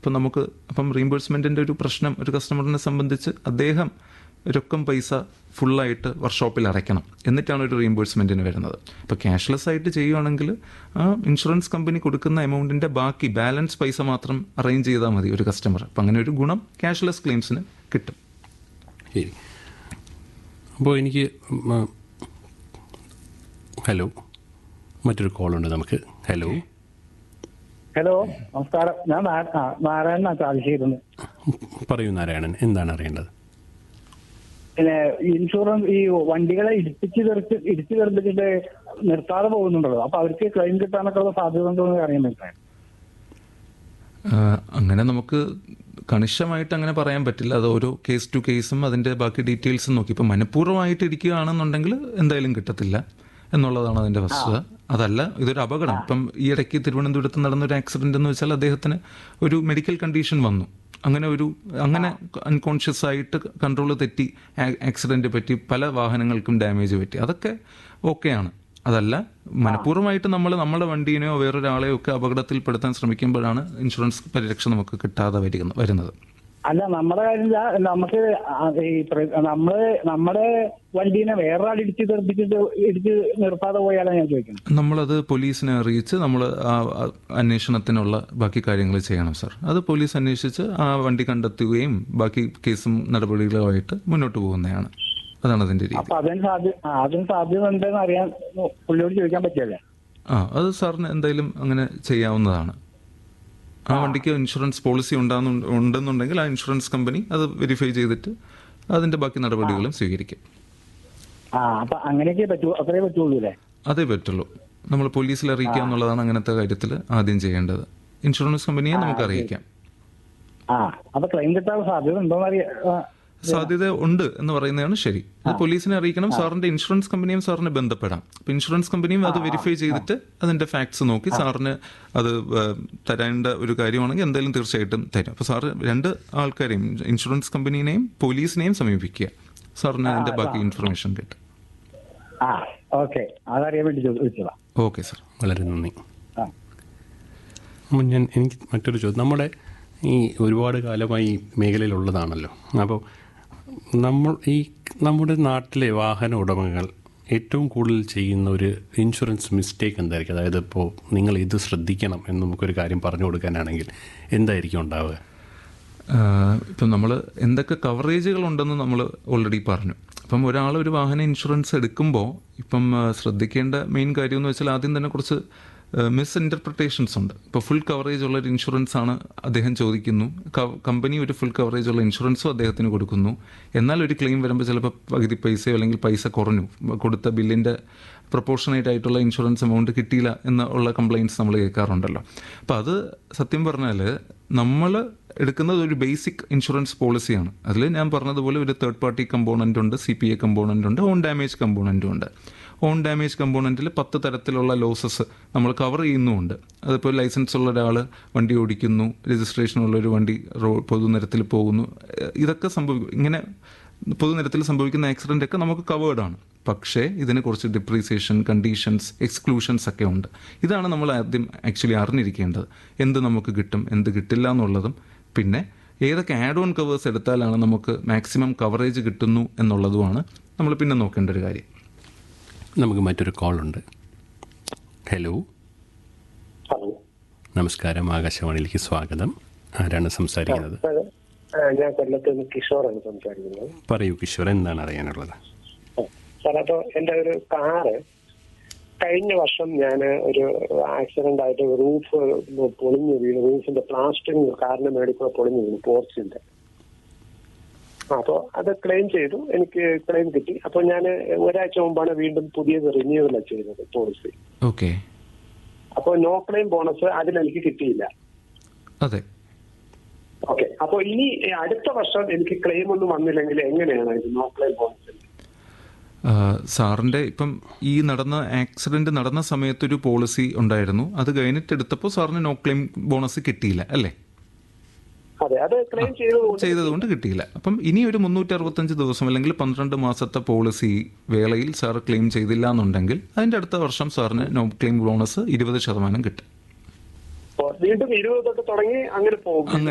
ഇപ്പം നമുക്ക് അപ്പം റീംബേഴ്സ്മെൻറ്റിൻ്റെ ഒരു പ്രശ്നം ഒരു കസ്റ്റമറിനെ സംബന്ധിച്ച് അദ്ദേഹം രൊക്കം പൈസ ഫുള്ളായിട്ട് വർക്ക്ഷോപ്പിൽ അടയ്ക്കണം എന്നിട്ടാണ് ഒരു റീംബേഴ്സ്മെൻറ്റിന് വരുന്നത് അപ്പോൾ ക്യാഷ്ലെസ് ആയിട്ട് ചെയ്യുവാണെങ്കിൽ ആ ഇൻഷുറൻസ് കമ്പനി കൊടുക്കുന്ന എമൗണ്ടിൻ്റെ ബാക്കി ബാലൻസ് പൈസ മാത്രം അറേഞ്ച് ചെയ്താൽ മതി ഒരു കസ്റ്റമർ അപ്പം അങ്ങനെ ഒരു ഗുണം ക്യാഷ്ലെസ് ക്ലെയിംസിന് കിട്ടും ശരി അപ്പോൾ എനിക്ക് ഉം, ഹലോ മറ്റൊരു കോളുണ്ട് നമുക്ക് ഹലോ ഹലോ നമസ്കാരം ഞാൻ നാ- ആ, നാരായണനാ ചാലിശ്ശേരിന്ന് പറയൂ നാരായണൻ എന്താണ് അറിയേണ്ടത് പിന്നെ ഇൻഷുറൻസ് ഈ വണ്ടികളെ ഇടിപ്പിച്ച് തെറിച്ച് ഇടിച്ചു തെറിപ്പിച്ചിട്ട് നിർത്താതെ പോകുന്നുണ്ടല്ലോ അപ്പൊ അവർക്ക് ക്ലെയിം കിട്ടാനൊക്കെ ഉള്ള സാധ്യത ഉണ്ടോ എന്ന് അറിയാൻ പറ്റാൻ ആ, അങ്ങനെ നമുക്ക് കണിശമായിട്ട് അങ്ങനെ പറയാൻ പറ്റില്ല അത് ഓരോ കേസ് ടു കേസും അതിൻ്റെ ബാക്കി ഡീറ്റെയിൽസും നോക്കി ഇപ്പം മനഃപൂർവ്വമായിട്ട് ഇരിക്കുകയാണെന്നുണ്ടെങ്കിൽ എന്തായാലും കിട്ടത്തില്ല എന്നുള്ളതാണ് അതിൻ്റെ വസ്തുത അതല്ല ഇതൊരു അപകടം ഇപ്പം ഈ ഇടയ്ക്ക് തിരുവനന്തപുരത്ത് നടന്ന ഒരു ആക്സിഡന്റ് എന്ന് വെച്ചാൽ അദ്ദേഹത്തിന് ഒരു മെഡിക്കൽ കണ്ടീഷൻ വന്നു അങ്ങനെ ഒരു അങ്ങനെ അൺകോൺഷ്യസ് ആയിട്ട് കൺട്രോൾ തെറ്റി ആക്സിഡന്റ് പറ്റി പല വാഹനങ്ങൾക്കും ഡാമേജ് പറ്റി അതൊക്കെ ഓക്കെയാണ് അതല്ല മനഃപൂർവ്വമായിട്ട് നമ്മൾ നമ്മുടെ വണ്ടീനെയോ വേറൊരാളെയോ ഒക്കെ അപകടത്തിൽപ്പെടുത്താൻ ശ്രമിക്കുമ്പോഴാണ് ഇൻഷുറൻസ് പരിരക്ഷ നമുക്ക് കിട്ടാതെ വരിക- വരുന്നത് അല്ല നമ്മുടെ കാര്യം ഇല്ല. നമുക്ക് ആ ഈ പ്ര- നമ്മള് നമ്മുടെ വണ്ടീനെ വേറെ ആൾ ഇടിച്ച് തെറിപ്പിച്ചിട്ട് ഇടിച്ച് നിർത്താതെ പോയാലാണ് ഞാൻ ചോദിക്കുന്നത് നമ്മളത് പോലീസിനെ അറിയിച്ച് നമ്മൾ ആ ആ അന്വേഷണത്തിനുള്ള ബാക്കി കാര്യങ്ങൾ ചെയ്യണം സാർ അത് പോലീസ് അന്വേഷിച്ച് ആ വണ്ടി കണ്ടെത്തുകയും ബാക്കി കേസും നടപടികളുമായിട്ട് മുന്നോട്ട് പോകുന്നതാണ് അതാണ് അതിൻ്റെ രീതി അപ്പൊ അതിന് സാധ്യത ആ, അതിന് സാധ്യത ഉണ്ടെന്ന് അറിയാൻ പുള്ളിയോട് ചോദിക്കാൻ പറ്റിയല്ലേ ആ അത് സാറിന് എന്തായാലും അങ്ങനെ ചെയ്യാവുന്നതാണ് ആ വണ്ടിക്ക് ഇൻഷുറൻസ് പോളിസി ഉണ്ടാകുന്നു ഉണ്ടെന്നുണ്ടെങ്കിൽ ആ ഇൻഷുറൻസ് കമ്പനി അത് വെരിഫൈ ചെയ്തിട്ട് അതിൻ്റെ ബാക്കി നടപടികളും സ്വീകരിക്കും ആ അപ്പൊ അങ്ങനെയൊക്കെ പറ്റൂ അത്രേ പറ്റുള്ളൂ അല്ലേ അതേ പറ്റുള്ളൂ നമ്മൾ പോലീസിൽ അറിയിക്കുക എന്നുള്ളതാണ് അങ്ങനത്തെ കാര്യത്തിൽ ആദ്യം ചെയ്യേണ്ടത് ഇൻഷുറൻസ് കമ്പനിയെ നമുക്ക് അറിയിക്കാം ആ അപ്പൊ ക്ലെയിം കിട്ടാൻ സാധ്യത ഉണ്ടോന്ന് അറിയാ ആ, സാധ്യത ഉണ്ട് എന്ന് പറയുന്നതാണ് ശരി അത് പോലീസിനെ അറിയിക്കണം സാറിന്റെ ഇൻഷുറൻസ് കമ്പനിയും സാറിനെ ബന്ധപ്പെടാം അപ്പൊ ഇൻഷുറൻസ് കമ്പനിയും അത് വെരിഫൈ ചെയ്തിട്ട് അതിന്റെ ഫാക്ട്സ് നോക്കി സാറിന് അത് ഏഹ്, തരേണ്ട ഒരു കാര്യമാണെങ്കിൽ എന്തായാലും തീർച്ചയായിട്ടും തരും അപ്പൊ സാറ് രണ്ട് ആൾക്കാരെയും ഇൻഷുറൻസ് കമ്പനീനെയും പോലീസിനെയും സമീപിക്കുക സാറിന് അതിന്റെ ബാക്കി ഇൻഫർമേഷൻ കിട്ടും ആ ഓക്കെ അതറിയാൻ വേണ്ടി ചോദിച്ചതാ ഓക്കെ സാർ വളരെ നന്ദി ആ അപ്പോൾ ഞാൻ എനിക്ക് മറ്റൊരു ചോദ്യം നമ്മുടെ ഈ ഒരുപാട് കാലമായി ഈ മേഖലയിലുള്ളതാണല്ലോ അപ്പോൾ നമ്മൾ ഈ നമ്മുടെ നാട്ടിലെ വാഹന ഉടമകൾ ഏറ്റവും കൂടുതൽ ചെയ്യുന്ന ഒരു ഇൻഷുറൻസ് മിസ്റ്റേക്ക് എന്തായിരിക്കും അതായത് ഇപ്പോൾ നിങ്ങൾ ഇത് ശ്രദ്ധിക്കണം എന്ന് നമുക്കൊരു കാര്യം പറഞ്ഞു കൊടുക്കാനാണെങ്കിൽ എന്തായിരിക്കും ഉണ്ടാവുക ആഹ് ഇപ്പം നമ്മൾ എന്തൊക്കെ കവറേജുകൾ ഉണ്ടെന്ന് നമ്മൾ ഓൾറെഡി പറഞ്ഞു അപ്പം ഒരാൾ ഒരു വാഹന ഇൻഷുറൻസ് എടുക്കുമ്പോൾ ഇപ്പം ആഹ് ശ്രദ്ധിക്കേണ്ട മെയിൻ കാര്യം എന്ന് വെച്ചാൽ ആദ്യം തന്നെ കുറച്ച് മിസ് ഇൻ്റർപ്രിട്ടേഷൻസ് ഉണ്ട് ഇപ്പോൾ ഫുൾ കവറേജ് ഉള്ള ഒരു ഇൻഷുറൻസ് ആണ് അദ്ദേഹം ചോദിക്കുന്നു ക- കമ്പനി ഒരു ഫുൾ കവറേജ് ഉള്ള ഇൻഷുറൻസും അദ്ദേഹത്തിന് കൊടുക്കുന്നു എന്നാൽ ഒരു ക്ലെയിം വരുമ്പോൾ ചിലപ്പോൾ പകുതി പൈസയോ അല്ലെങ്കിൽ പൈസ കുറഞ്ഞു കൊടുത്ത ബില്ലിൻ്റെ പ്രൊപ്പോർഷനേറ്റ് ആയിട്ടുള്ള ഇൻഷുറൻസ് എമൗണ്ട് കിട്ടിയില്ല എന്നുള്ള കംപ്ലയിൻറ്റ്സ് നമ്മൾ കേൾക്കാറുണ്ടല്ലോ അപ്പോൾ അത് സത്യം പറഞ്ഞാൽ നമ്മൾ എടുക്കുന്നത് ഒരു ബേസിക് ഇൻഷുറൻസ് പോളിസിയാണ് അതിൽ ഞാൻ പറഞ്ഞതുപോലെ ഒരു തേർഡ് പാർട്ടി കമ്പോണൻ്റ് ഉണ്ട് സി പി എ കമ്പോണൻ്റ് ഉണ്ട് ഓൺ ഡാമേജ് കമ്പോണൻ്റും ഉണ്ട് ഓൺ ഡാമേജ് കമ്പോണൻറ്റിൽ പത്ത് തരത്തിലുള്ള ലോസസ് നമ്മൾ കവർ ചെയ്യുന്നുമുണ്ട് അതിപ്പോൾ ലൈസൻസ് ഉള്ള ഒരാൾ വണ്ടി ഓടിക്കുന്നു രജിസ്ട്രേഷൻ ഉള്ള ഒരു വണ്ടി റോ പൊതുനിരത്തിൽ പോകുന്നു ഏഹ് ഇതൊക്കെ സംഭവിക്കും ഇങ്ങനെ പൊതുനിരത്തിൽ സംഭവിക്കുന്ന ആക്സിഡൻ്റ് ഒക്കെ നമുക്ക് കവേർഡ് ആണ് പക്ഷേ ഇതിന് കുറച്ച് ഡിപ്രീസിയേഷൻ കണ്ടീഷൻസ് എക്സ്ക്ലൂഷൻസ് ഒക്കെ ഉണ്ട് ഇതാണ് നമ്മൾ ആദ്യം ആക്ച്വലി അറിഞ്ഞിരിക്കേണ്ടത് എന്ത് നമുക്ക് കിട്ടും എന്ത് കിട്ടില്ല എന്നുള്ളതും പിന്നെ ഏതൊക്കെ ആഡ് ഓൺ കവേഴ്സ് എടുത്താലാണ് നമുക്ക് മാക്സിമം കവറേജ് കിട്ടുന്നു എന്നുള്ളതുമാണ് നമ്മൾ പിന്നെ നോക്കേണ്ട ഒരു കാര്യം നമുക്ക് മറ്റൊരു കോളുണ്ട് ഹലോ ഹലോ നമസ്കാരം ആകാശവാണിയിലേക്ക് സ്വാഗതം ആരാണ് സംസാരിക്കുന്നത് സാറ്, ആ, ഞാൻ കൊല്ലത്ത് നിന്ന് കിഷോറാണ് സംസാരിക്കുന്നത് പറയൂ കിഷോർ എന്താണ് അറിയാനുള്ളത് ആ, സാർ അപ്പൊ എന്റെ ഒരു കാറ് കഴിഞ്ഞ വർഷം ഞാൻ ഒരു ആക്സിഡന്റ് ആയിട്ട് റൂഫ് പൊളിഞ്ഞു വീണു റൂഫിന്റെ പ്ലാസ്റ്റിക് കാറിന്റെ മേടിൽ കൂടെ പൊളിഞ്ഞു വീണു പോർച്ചിന്റെ അപ്പോ അത് ക്ലെയിം ചെയ്തു എനിക്ക് ക്ലെയിം കിട്ടി അപ്പൊ ഞാൻ ഒരാഴ്ച മുമ്പാണ് വീണ്ടും പുതിയത് റിന്യൂവൽ ചെയ്തത് പോളിസി ഓക്കെ അപ്പോൾ നോ ക്ലെയിം ബോണസ് അതിലെനിക്ക് കിട്ടിയില്ല അതെ ഓക്കെ അപ്പൊ ഇനി അടുത്ത വർഷം എനിക്ക് ക്ലെയിം ഒന്നും വന്നില്ലെങ്കിൽ എങ്ങനെയാണ് ഇത് നോ ക്ലെയിം ബോണസ് ആ, സാറിൻ്റെ ഇപ്പം ഈ നടന്ന ആക്സിഡന്റ് നടന്ന സമയത്ത് ഒരു പോളിസി ഉണ്ടായിരുന്നു അത് കഴിഞ്ഞിട്ട് എടുത്തപ്പോൾ സാറിന് നോ ക്ലെയിം ബോണസ് കിട്ടിയില്ല അല്ലേ അതെ അത് ക്ലെയിം ചെയ്തതുകൊണ്ട് ചെയ്തതുകൊണ്ട് കിട്ടിയില്ല അപ്പം ഇനി ഒരു മുന്നൂറ്റി അറുപത്തഞ്ച് ദിവസം അല്ലെങ്കിൽ പന്ത്രണ്ട് മാസത്തെ പോളിസി വേളയിൽ സാർ ക്ലെയിം ചെയ്തില്ല എന്നുണ്ടെങ്കിൽ അതിൻ്റെ അടുത്ത വർഷം സാറിന് നോ ക്ലെയിം ബോണസ് ഇരുപത് ശതമാനം കിട്ടും വീണ്ടും ഇരുപത് തൊട്ട് തുടങ്ങി അങ്ങനെ പോകും അങ്ങനെ